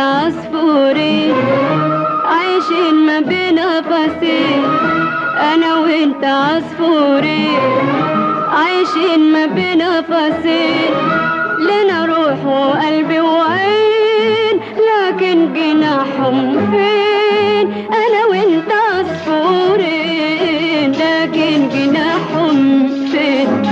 عصفورين عايشين ما بين قفصين انا وانت عصفورين عايشين ما بين قفصين لنا روح وقلب وعين لكن جناحهم فين انا وانت عصفورين لكن جناحهم فين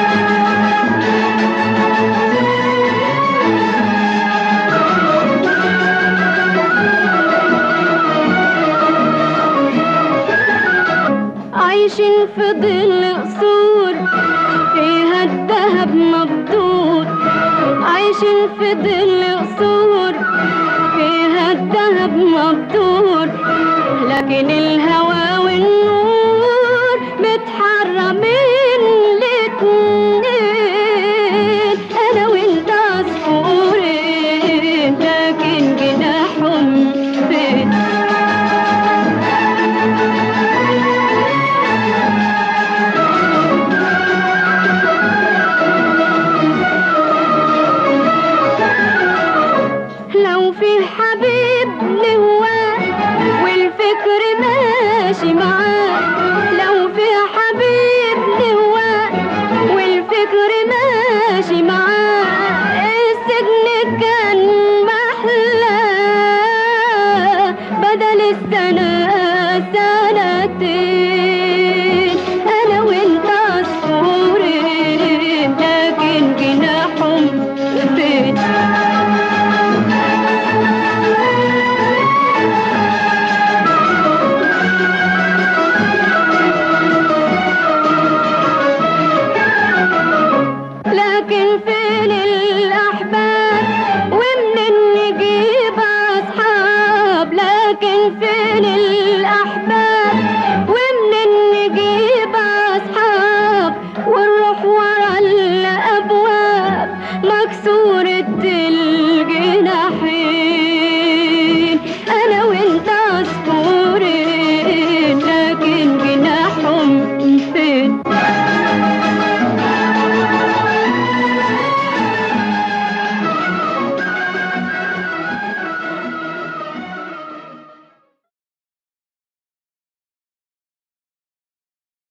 عايشين في ظل قصور فيها الذهب مبدود عايشين في ظل قصور فيها الذهب مبدود لكن الهوى والنور متحرمين الاتنين انا وانت عصفورين لكن جناحهم فين لو في حبيب لهواه والفكر ماشي معاه لو في حبيب لهواه والفكر ماشي معاه السجن كان محلاه بدل السنة سنتين أنا وأنت عصفورين لكن جناحهم فين لكن فين الأحباب ومنين نجيب أصحاب لكن فين